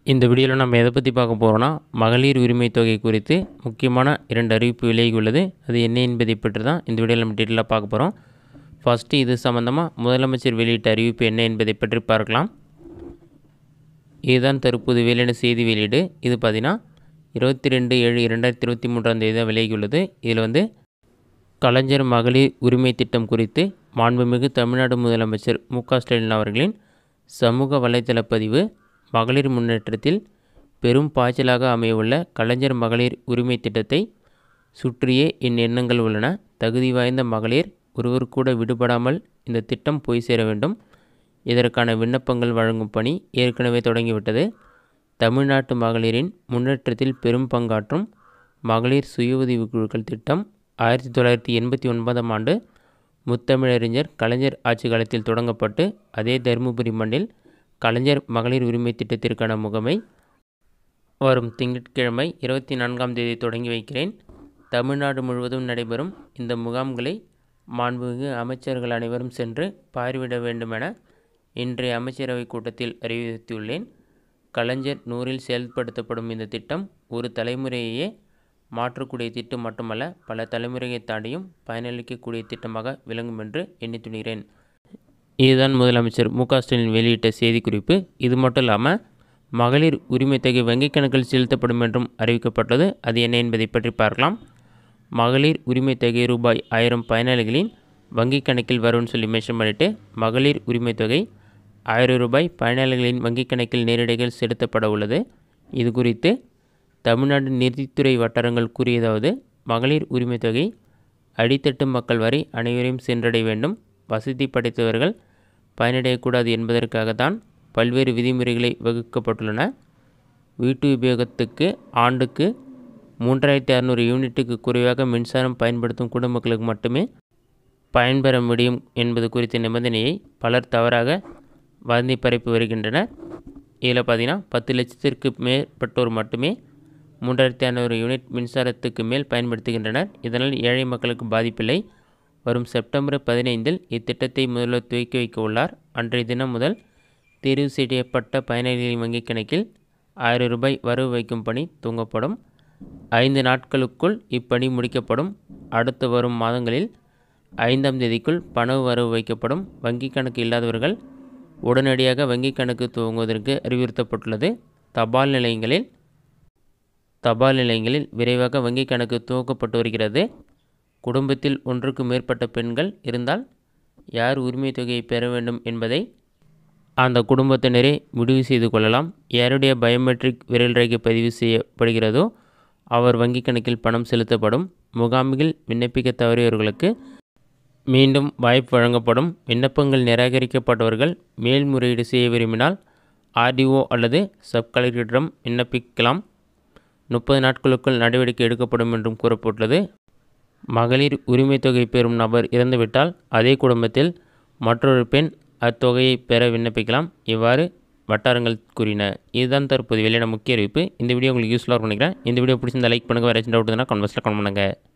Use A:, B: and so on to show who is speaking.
A: இந்த வீடியோவில் நம்ம எதை பற்றி பார்க்க போகிறோம்னா மகளிர் உரிமை தொகை குறித்து முக்கியமான இரண்டு அறிவிப்பு விலகி உள்ளது அது என்ன என்பதை பற்றி தான் இந்த வீடியோவில் நம்ம டீட்டெயிலாக பார்க்க போகிறோம் ஃபஸ்ட்டு இது சம்மந்தமாக முதலமைச்சர் வெளியிட்ட அறிவிப்பு என்ன என்பதை பற்றி பார்க்கலாம் இதுதான் தற்போது வெளியான செய்தி வெளியீடு இது பார்த்தீங்கன்னா இருபத்தி ரெண்டு ஏழு இரண்டாயிரத்தி இருபத்தி மூன்றாம் தேதி தான் விலகியுள்ளது இதில் வந்து கலைஞர் மகளிர் உரிமை திட்டம் குறித்து மாண்புமிகு தமிழ்நாடு முதலமைச்சர் மு க ஸ்டாலின் அவர்களின் சமூக வலைதள பதிவு மகளிர் முன்னேற்றத்தில் பெரும் பாய்ச்சலாக அமையவுள்ள கலைஞர் மகளிர் உரிமை திட்டத்தை சுற்றியே என் எண்ணங்கள் உள்ளன தகுதி வாய்ந்த மகளிர் ஒருவர் கூட விடுபடாமல் இந்த திட்டம் போய் சேர வேண்டும் இதற்கான விண்ணப்பங்கள் வழங்கும் பணி ஏற்கனவே தொடங்கிவிட்டது தமிழ்நாட்டு மகளிரின் முன்னேற்றத்தில் பெரும் பங்காற்றும் மகளிர் சுய உதவி குழுக்கள் திட்டம் ஆயிரத்தி தொள்ளாயிரத்தி எண்பத்தி ஒன்பதாம் ஆண்டு முத்தமிழறிஞர் கலைஞர் ஆட்சி காலத்தில் தொடங்கப்பட்டு அதே தருமபுரி மண்ணில் கலைஞர் மகளிர் உரிமை திட்டத்திற்கான முகமை வரும் திங்கட்கிழமை இருபத்தி நான்காம் தேதி தொடங்கி வைக்கிறேன் தமிழ்நாடு முழுவதும் நடைபெறும் இந்த முகாம்களை மாண்புமிகு அமைச்சர்கள் அனைவரும் சென்று பார்வையிட வேண்டுமென இன்றைய அமைச்சரவை கூட்டத்தில் அறிவுறுத்தியுள்ளேன் கலைஞர் நூறில் செயல்படுத்தப்படும் இந்த திட்டம் ஒரு தலைமுறையையே மாற்றக்கூடிய திட்டம் மட்டுமல்ல பல தலைமுறையை தாண்டியும் பயனளிக்கக்கூடிய திட்டமாக விளங்கும் என்று எண்ணி துணிகிறேன் இதுதான் முதலமைச்சர் மு க ஸ்டாலின் வெளியிட்ட செய்திக்குறிப்பு இது மட்டும் இல்லாமல் மகளிர் உரிமை தொகை வங்கிக் கணக்கில் செலுத்தப்படும் என்றும் அறிவிக்கப்பட்டது அது என்ன என்பதை பற்றி பார்க்கலாம் மகளிர் உரிமை தொகை ரூபாய் ஆயிரம் பயனாளிகளின் வங்கிக் கணக்கில் வரும்னு சொல்லி மென்ஷன் பண்ணிவிட்டு மகளிர் உரிமை தொகை ஆயிரம் ரூபாய் பயனாளிகளின் வங்கிக் கணக்கில் நேரடியாக செலுத்தப்பட உள்ளது இது குறித்து தமிழ்நாடு நிதித்துறை வட்டாரங்கள் கூறியதாவது மகளிர் உரிமை தொகை அடித்தட்டு மக்கள் வரை அனைவரையும் சென்றடைய வேண்டும் வசதி படைத்தவர்கள் பயனடையக்கூடாது என்பதற்காகத்தான் பல்வேறு விதிமுறைகளை வகுக்கப்பட்டுள்ளன வீட்டு உபயோகத்துக்கு ஆண்டுக்கு மூன்றாயிரத்தி அறநூறு யூனிட்டுக்கு குறைவாக மின்சாரம் பயன்படுத்தும் குடும்பங்களுக்கு மட்டுமே பயன்பெற முடியும் என்பது குறித்த நிபந்தனையை பலர் தவறாக வதந்தி பரப்பி வருகின்றனர் இதில் பார்த்தீங்கன்னா பத்து லட்சத்திற்கு மேற்பட்டோர் மட்டுமே மூன்றாயிரத்தி ஐநூறு யூனிட் மின்சாரத்துக்கு மேல் பயன்படுத்துகின்றனர் இதனால் ஏழை மக்களுக்கு பாதிப்பில்லை வரும் செப்டம்பர் பதினைந்தில் இத்திட்டத்தை முதல்வர் துவக்கி வைக்க உள்ளார் அன்றைய தினம் முதல் தேர்வு செய்யப்பட்ட பயனாளிகளின் வங்கிக் கணக்கில் ஆயிரம் ரூபாய் வரவு வைக்கும் பணி துவங்கப்படும் ஐந்து நாட்களுக்குள் இப்பணி முடிக்கப்படும் அடுத்து வரும் மாதங்களில் ஐந்தாம் தேதிக்குள் பண வரவு வைக்கப்படும் வங்கிக் கணக்கு இல்லாதவர்கள் உடனடியாக வங்கிக் கணக்கு துவங்குவதற்கு அறிவுறுத்தப்பட்டுள்ளது தபால் நிலையங்களில் தபால் நிலையங்களில் விரைவாக வங்கிக் கணக்கு துவக்கப்பட்டு வருகிறது குடும்பத்தில் ஒன்றுக்கு மேற்பட்ட பெண்கள் இருந்தால் யார் உரிமை தொகையை பெற வேண்டும் என்பதை அந்த குடும்பத்தினரே முடிவு செய்து கொள்ளலாம் யாருடைய பயோமெட்ரிக் விரல் ரேகை பதிவு செய்யப்படுகிறதோ அவர் வங்கிக் கணக்கில் பணம் செலுத்தப்படும் முகாமில் விண்ணப்பிக்க தவறியவர்களுக்கு மீண்டும் வாய்ப்பு வழங்கப்படும் விண்ணப்பங்கள் நிராகரிக்கப்பட்டவர்கள் மேல்முறையீடு செய்ய விரும்பினால் ஆர்டிஓ அல்லது சப் கலெக்டரிடம் விண்ணப்பிக்கலாம் முப்பது நாட்களுக்குள் நடவடிக்கை எடுக்கப்படும் என்றும் கூறப்பட்டுள்ளது மகளிர் உரிமை தொகை பெறும் நபர் இறந்துவிட்டால் அதே குடும்பத்தில் மற்றொரு பெண் அத்தொகையை பெற விண்ணப்பிக்கலாம் இவ்வாறு வட்டாரங்கள் கூறின இதுதான் தற்போது வெளியான முக்கிய அறிவிப்பு இந்த வீடியோ உங்களுக்கு யூஸ்ஃபுல்லாக நினைக்கிறேன் இந்த வீடியோ பிடிச்சிருந்தா லைக் பண்ணுங்கள் வேறு ஏதாச்சும் டவுட் இருந்தால் கமெண்ட்ஸில் கமெண்ட் பண்ணுங்கள்